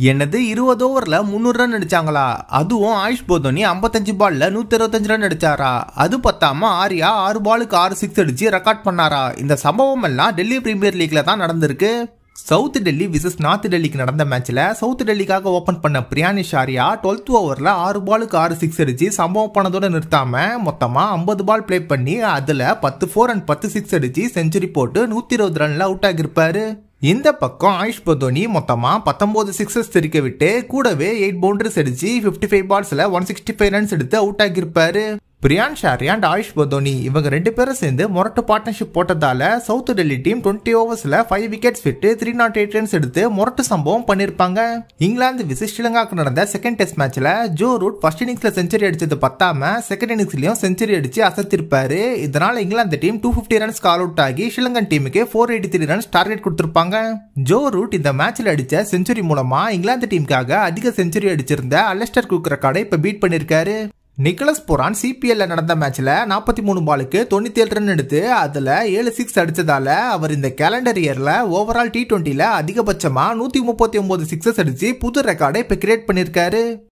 என்னது இருபது ஓவர்ல முந்நூறு ரன் அடிச்சாங்களா அதுவும் ஆயுஷ் போதோனி ஐம்பத்தஞ்சு பால்ல நூத்தி இருபத்தஞ்சு ரன் அடிச்சாரா அது பத்தாம ஆர்யா ஆறு பாலுக்கு ஆறு சிக்ஸ் அடிச்சு ரெக்கார்ட் பண்ணாரா இந்த சம்பவம் எல்லாம் டெல்லி பிரீமியர் லீக்ல தான் நடந்திருக்கு சவுத் டெல்லி விசஸ் நார்த் டெல்லிக்கு நடந்த மேட்ச்ல சவுத் டெல்லிக்காக ஓபன் பண்ண பிரியானிஷ் ஆர்யா டுவெல்த் ஓவர்ல ஆறு பாலுக்கு ஆறு சிக்ஸ் அடிச்சு சம்பவம் பண்ணதோட நிறுத்தாம மொத்தமா ஐம்பது பால் ப்ளே பண்ணி அதுல பத்து ஃபோர் அண்ட் பத்து சிக்ஸ் அடிச்சு செஞ்சுரி போட்டு நூத்தி இருபது ரன்ல அவுட் ஆகியிருப்பாரு இந்த பக்கம் ஆயுஷ் பதோனி மொத்தமா பத்தொன்பது சிக்ஸஸ் தெரிக்க விட்டு கூடவே எயிட் பவுண்டரிஸ் அடிச்சு பிப்டி ஃபைவ் பால்ஸ்ல ஒன் சிக்ஸ்டி ஃபைவ் ரன்ஸ் எடுத்து அவுட் ஆகியிருப்பாரு பிரியான் ஷாரி அண்ட் ஆயுஷ் பதோனி இவங்க ரெண்டு பேரும் சேர்ந்து மொரட்டு பார்ட்னர்ஷிப் போட்டதால சவுத் டெல்லி டீம் டுவெண்ட்டி ஓவர்ஸ்ல ஃபைவ் விக்கெட்ஸ் விட்டு த்ரீ நாட் எயிட் ரன்ஸ் எடுத்து மொரட்டு சம்பவம் பண்ணிருப்பாங்க இங்கிலாந்து விசிஸ் ஸ்ரீலங்காக்கு நடந்த செகண்ட் டெஸ்ட் மேட்ச்ல ஜோ ரூட் ஃபர்ஸ்ட் இன்னிங்ஸ்ல செஞ்சுரி அடிச்சது பத்தாம செகண்ட் இன்னிங்ஸ்லயும் செஞ்சுரி அடிச்சு அசத்திருப்பாரு இதனால England team two fifty runs கால் அவுட் ஆகி ஸ்ரீலங்கன் டீமுக்கு four eighty three runs target கொடுத்திருப்பாங்க ஜோ ரூட் இந்த மேட்ச்ல அடிச்ச செஞ்சுரி மூலமா இங்கிலாந்து டீமுக்காக அதிக செஞ்சுரி அடிச்சிருந்த அலெஸ்டர் குக் ரெக்கார்டை இப்ப பீட் பண்ணிருக்காரு நிக்கலஸ் போரான் சிபிஎல்ல நடந்த மேட்ச்ல நாற்பத்தி மூணு பாலுக்கு தொண்ணூத்தி ஏழு ரன் எடுத்து அதுல ஏழு சிக்ஸ் அடிச்சதால அவர் இந்த கேலண்டர் இயர்ல ஓவரால் டி டுவெண்ட்டில அதிகபட்சமா நூத்தி முப்பத்தி ஒன்பது சிக்ஸஸ் அடிச்சு புது ரெக்கார்டை இப்ப கிரியேட் பண்ணிருக்காரு